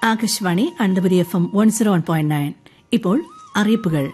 Akashvani Ananthapuri F M one zero one point nine ഇപ്പോൾ അറിയിപ്പുകൾ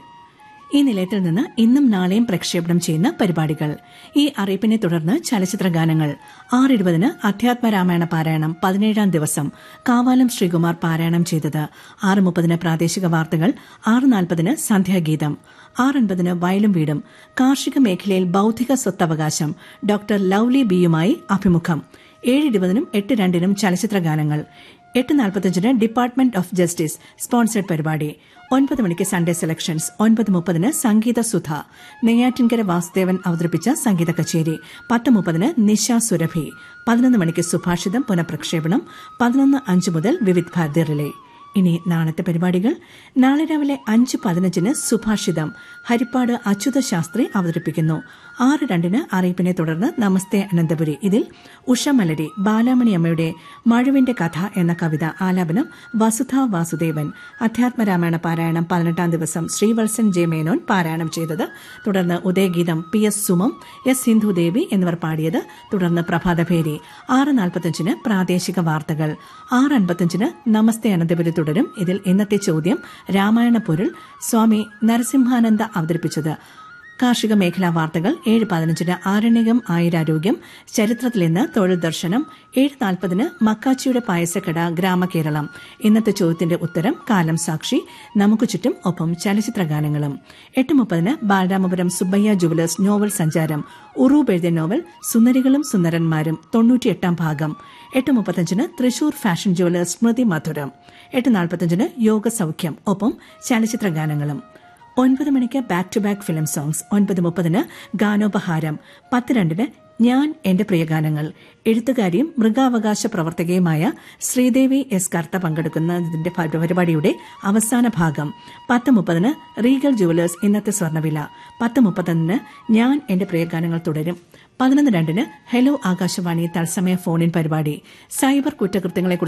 ഈ നിലയത്തിൽ നിന്ന് ഇന്നും നാളെയും പ്രക്ഷേപണം ചെയ്യുന്ന പരിപാടികൾ ഈ അറിയിപ്പിനെ തുടർന്ന് ചലച്ചിത്ര ഗാനങ്ങൾ ആറ് ഇരുപതിന് അധ്യാത്മരാമായണ പാരായണം പതിനേഴാം ദിവസം കാവാലം ശ്രീകുമാർ പാരായണം ചെയ്തത് ആറ് മുപ്പതിന് പ്രാദേശിക വാർത്തകൾ ആറ് നാൽപ്പതിന് സന്ധ്യാഗീതം ആറ് അൻപതിന് വയലും വീടും കാർഷിക മേഖലയിൽ ബൌദ്ധിക സ്വത്തവകാശം ഡോക്ടർ ലൌലി ബിയുമായി അഭിമുഖം ഏഴ് ഇരുപതിനും എട്ട് രണ്ടിനും ചലച്ചിത്ര ഗാനങ്ങൾ എട്ട് നാൽപ്പത്തഞ്ചിന് ഡിപ്പാർട്ട്മെന്റ് ഓഫ് ജസ്റ്റിസ് സ്പോൺസേഡ് പരിപാടി ഒൻപത് മണിക്ക് സൺഡേ സെലക്ഷൻസ് ഒൻപത് മുപ്പതിന് സംഗീത സുധ നെയ്യാറ്റിൻകര വാസുദേവൻ അവതരിപ്പിച്ച സംഗീത കച്ചേരി പത്ത് മുപ്പതിന് നിശ സുരഭി പതിനൊന്ന് മണിക്ക് സുഭാഷിതം പുനഃപ്രക്ഷേപണം പതിനൊന്ന് അഞ്ച് മുതൽ വിവിധ് ഭാരതി റിലേ ഇനി നാളത്തെ പരിപാടികൾ നാളെ രാവിലെ അഞ്ച് പതിനഞ്ചിന് സുഭാഷിതം ഹരിപ്പാട് അച്യുത ശാസ്ത്രി അവതരിപ്പിക്കുന്നു ആറ് രണ്ടിന് അറിയിപ്പിനെ തുടർന്ന് നമസ്തേ അനന്തപുരി ഇതിൽ ഉഷ മലരി ബാലാമണി അമ്മയുടെ മഴുവിന്റെ കഥ എന്ന കവിത ആലാപനം വസുധ വാസുദേവൻ അധ്യാത്മരാമായണ പാരായണം പതിനെട്ടാം ദിവസം ശ്രീവത്സൻ ജെ മേനോൻ പാരായണം ചെയ്തത് തുടർന്ന് ഉദയഗീതം P S Sumam S Sindhudevi എന്നിവർ പാടിയത് തുടർന്ന് പ്രഭാതഭേരി ആറ് നാൽപ്പത്തഞ്ചിന് പ്രാദേശിക വാർത്തകൾ ആറ് അൻപത്തഞ്ചിന് നമസ്തേ അനന്തപുരി തുടരും ഇതിൽ ഇന്നത്തെ ചോദ്യം രാമായണ പൊരുൾ സ്വാമി നരസിംഹാനന്ദ അവതരിപ്പിച്ചത് കാർഷിക മേഖലാ വാർത്തകൾ ഏഴ് പതിനഞ്ചിന് ആരണ്യകം ആയുരാരോഗ്യം ചരിത്രത്തിൽ ഇന്ന് തൊഴിൽ ദർശനം ഏഴ് നാൽപ്പതിന് മക്കാച്ചിയുടെ പായസക്കട ഗ്രാമകേരളം ഇന്നത്തെ ചോദ്യത്തിന്റെ ഉത്തരം കാലം സാക്ഷി നമുക്ക് ചുറ്റും ഒപ്പം ചലച്ചിത്ര ഗാനങ്ങളും എട്ട് മുപ്പതിന് ബാലരാമപുരം സുബ്ബയ്യ ജുവലേഴ്സ് നോവൽ സഞ്ചാരം ഉറൂബ് എഴുതിയ നോവൽ സുന്ദരികളും സുന്ദരന്മാരും തൊണ്ണൂറ്റിയെട്ടാം ഭാഗം എട്ട് മുപ്പത്തഞ്ചിന് തൃശൂർ ഫാഷൻ ജുവലേഴ്സ് സ്മൃതി മധുരം എട്ട് നാൽപ്പത്തഞ്ചിന് യോഗ സൌഖ്യം ഒപ്പം ചലച്ചിത്ര ഗാനങ്ങളും ഒൻപത് മണിക്ക് back to back film songs ഒൻപത് മുപ്പതിന് ഗാനോപഹാരം പത്ത് രണ്ടിന് ഞാൻ എന്റെ പ്രിയഗാനങ്ങൾ എഴുത്തുകാരിയും മൃഗാവകാശ പ്രവർത്തകയുമായ ശ്രീദേവി എസ് കർത്ത പങ്കെടുക്കുന്നതിന്റെ പരിപാടിയുടെ അവസാന ഭാഗം പത്ത് മുപ്പതിന് റീഗൽ ജുവലേഴ്സ് ഇന്നത്തെ സ്വർണ്ണവില പത്ത് മുപ്പത്തൊന്നിന് ഞാൻ എന്റെ പ്രിയഗാനങ്ങൾ തുടരും പതിനൊന്ന് രണ്ടിന് ഹെലോ ആകാശവാണി തത്സമയ ഫോണിൻ പരിപാടി സൈബർ കുറ്റകൃത്യങ്ങളെ